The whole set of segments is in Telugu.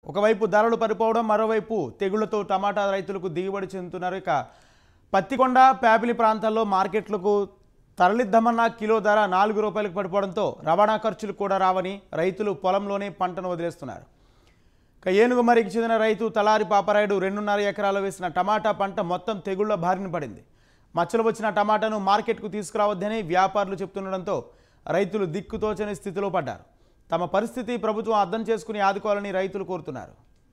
ఒకవైపు ధరలు పడిపోవడం మరోవైపు తెగుళ్లతో టమాటా రైతులకు దిగుబడి చెందుతున్నారు ఇక పత్తికొండ ప్యాపిలి ప్రాంతాల్లో మార్కెట్లకు తరలిద్దామన్న కిలో ధర నాలుగు రూపాయలకు పడిపోవడంతో రవాణా ఖర్చులు కూడా రావని రైతులు పొలంలోనే పంటను వదిలేస్తున్నారు ఇక ఏనుగుమరికి చెందిన రైతు తలారి పాపరాయుడు రెండున్నర ఎకరాలు వేసిన టమాటా పంట మొత్తం తెగుళ్ల బారిన పడింది మచ్చలు వచ్చిన టమాటాను మార్కెట్కు తీసుకురావద్దని వ్యాపారులు చెప్తుండడంతో రైతులు దిక్కుతోచని స్థితిలో పడ్డారు తమ పరిస్థితి ప్రభుత్వం అర్థం చేసుకుని ఆదుకోవాలని రైతులు కోరుతున్నారు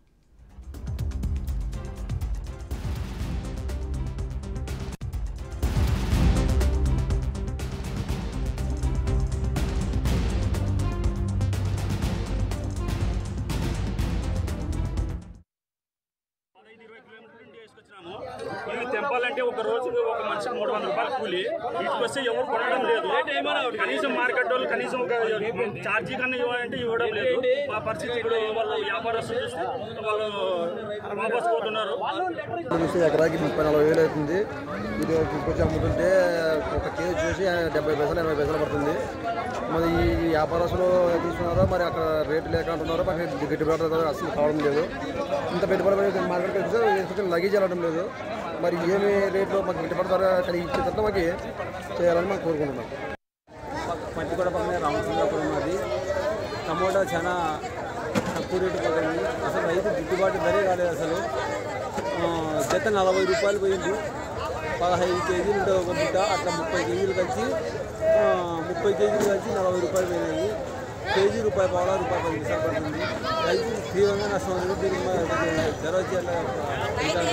పదహైదు ఇరవై కిలోమీటర్ల నుండి వేసుకొచ్చినాము ఇవి తెంపాలంటే ఒక రోజుకి ఒక మనిషికి మూడు వందల రూపాయలు కూలి వీటికి వస్తే ఎవరు కొనడం లేదు కనీసం మార్కెట్ వాళ్ళు కనీసం ఒక ఛార్జీ కన్నా ఇవ్వాలంటే ఇవ్వడం లేదు మా పరిస్థితి ఇప్పుడు వాళ్ళు వ్యాపారస్తులు చూస్తే వాళ్ళు వాపస్ పోతున్నారు చూసి ఎకరాకి ముప్పై నలభై వేలు అవుతుంది ఇది తీసుకొచ్చి అమ్ముతుంటే ఒక కేజీ చూసి డెబ్బై పైసలు ఎనభై పైసలు పడుతుంది మరి ఈ వ్యాపారస్తులు తీసుకున్నారో మరి అక్కడ రేటు లేక అంటున్నారో మాకు గిట్టుబాటు ధర అసలు కావడం లేదు ఇంత పెట్టుబడి పెట్టి మార్కెట్కి వస్తే తీసుకొచ్చి లగేజ్ వెళ్ళడం లేదు మరి ఏమి రేట్లో మాకు గిట్టుబాటు ధర కలిగి ఇచ్చేటట్టు మాకు చేయాలని మనం కోరుకుంటున్నాం పత్తికొండ పక్కనే రామచంద్రపురం ఉన్నది టమోటా చాలా తక్కువ రేటు పోతుంది అసలు రైతు గిట్టుబాటు ధరే కాలేదు అసలు ఆ, జత నలభై రూపాయలు పోయింది పదహైదు కేజీలు ఉంటే ఒక బుట్ట అట్లా ముప్పై కేజీలు కలిసి ఆ, ముప్పై కేజీలు కలిసి నలభై రూపాయలు పోయినాయి కేజీ రూపాయి పావులా రూపాయి పది నిమిషాలు పడుతుంది రైతు తీవ్రంగా నష్టం అనేది దీనికి మరి కొంచెం ధర వచ్చేలా ఇంకా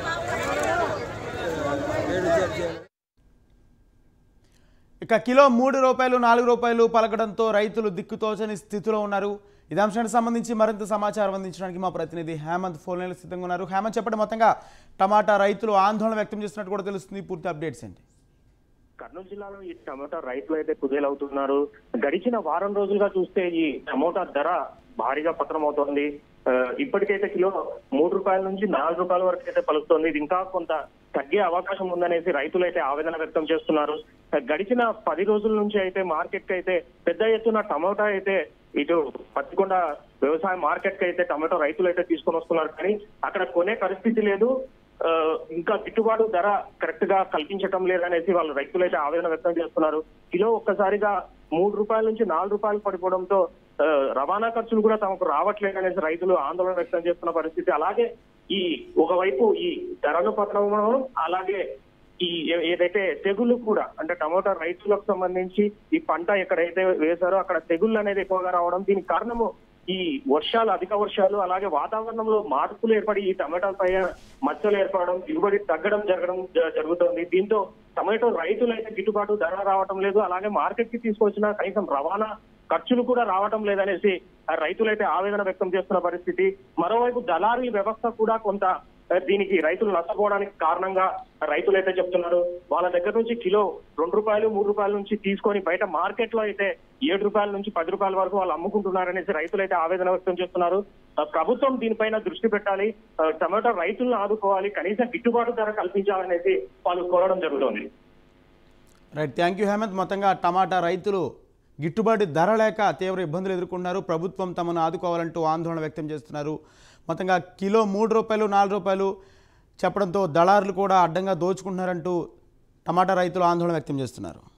రేటు చేయాలి ఇక కిలో మూడు రూపాయలు నాలుగు రూపాయలు పలకడంతో రైతులు దిక్కుతోచని స్థితిలో ఉన్నారు ఇదే అంశానికి సంబంధించి మరింత సమాచారం అందించడానికి మా ప్రతినిధి హేమంత్ ఫోన్ లైన్లో సిద్ధంగా ఉన్నారు హేమంత్ చెప్పండి మొత్తంగా టమాటా రైతులు ఆందోళన వ్యక్తం చేస్తున్నట్టు కూడా తెలుస్తుంది పూర్తి అప్డేట్స్ ఏంటి కర్నూలు జిల్లాలో ఈ టమాటా రైతులు అయితే కుదేలవుతున్నారు గడిచిన వారం రోజులుగా చూస్తే ఈ టమోటా ధర భారీగా పతనమవుతోంది ఆ, ఇప్పటికైతే కిలో మూడు రూపాయల నుంచి నాలుగు రూపాయల వరకు అయితే పలుకుతోంది ఇది ఇంకా కొంత తగ్గే అవకాశం ఉందనేసి రైతులు అయితే ఆవేదన వ్యక్తం చేస్తున్నారు ఆ, గడిచిన పది రోజుల నుంచి అయితే మార్కెట్ కి అయితే పెద్ద ఎత్తున టమోటా అయితే ఇటు పత్తికొండ వ్యవసాయ మార్కెట్ కి అయితే టమాటో రైతులు అయితే తీసుకొని వస్తున్నారు కానీ అక్కడ కొనే పరిస్థితి లేదు ఆ, ఇంకా గిట్టుబాటు ధర కరెక్ట్ గా కల్పించటం లేదనేసి వాళ్ళు రైతులు అయితే ఆవేదన వ్యక్తం చేస్తున్నారు కిలో ఒక్కసారిగా మూడు రూపాయల నుంచి నాలుగు రూపాయలు పడిపోవడంతో ఆ, రవాణా ఖర్చులు కూడా తమకు రావట్లేదనేసి రైతులు ఆందోళన వ్యక్తం చేస్తున్న పరిస్థితి అలాగే ఈ ఒకవైపు ఈ ధరలు పతనం అలాగే ఈ ఏ- ఏదైతే తెగులు కూడా అంటే టమోటా రైతులకు సంబంధించి ఈ పంట ఎక్కడైతే వేశారో అక్కడ తెగుళ్ళు అనేది ఎక్కువగా రావడం దీనికి కారణము ఈ వర్షాలు అధిక వర్షాలు అలాగే వాతావరణంలో మార్పులు ఏర్పడి ఈ టమాటాల పైన మచ్చలు ఏర్పడడం దిగుబడి తగ్గడం జరగడం జ- జరుగుతోంది దీంతో టమాటో రైతులు అయితే గిట్టుబాటు ధర రావటం లేదు అలాగే మార్కెట్ కి తీసుకొచ్చిన కనీసం రవాణా ఖర్చులు కూడా రావటం లేదనేసి ఆ రైతులైతే ఆవేదన వ్యక్తం చేస్తున్న పరిస్థితి మరోవైపు దళారీ వ్యవస్థ కూడా కొంత ఆ, దీనికి రైతులు నష్టపోవడానికి కారణంగా రైతులైతే చెప్తున్నారు వాళ్ళ దగ్గర నుంచి కిలో రెండు రూపాయలు మూడు రూపాయల నుంచి తీసుకొని బయట మార్కెట్ లో అయితే ఏడు రూపాయల నుంచి పది రూపాయల వరకు వాళ్ళు అమ్ముకుంటున్నారనేసి రైతులైతే ఆవేదన వ్యక్తం చేస్తున్నారు ఆ, ప్రభుత్వం దీనిపైన దృష్టి పెట్టాలి ఆ, టమాటా రైతులను ఆదుకోవాలి కనీసం గిట్టుబాటు ధర కల్పించాలనేసి వాళ్ళు కోరడం జరుగుతోంది రైట్ థ్యాంక్ యూ హేమంత్ మొత్తంగా టమాటా రైతులు గిట్టుబాటు ధర లేక తీవ్ర ఇబ్బందులు ఎదుర్కొన్నారు ప్రభుత్వం తమను ఆదుకోవాలంటూ ఆందోళన వ్యక్తం చేస్తున్నారు మొత్తంగా కిలో మూడు రూపాయలు నాలుగు రూపాయలు చెప్పడంతో దళారులు కూడా అడ్డంగా దోచుకుంటున్నారంటూ టమాటా రైతులు ఆందోళన వ్యక్తం చేస్తున్నారు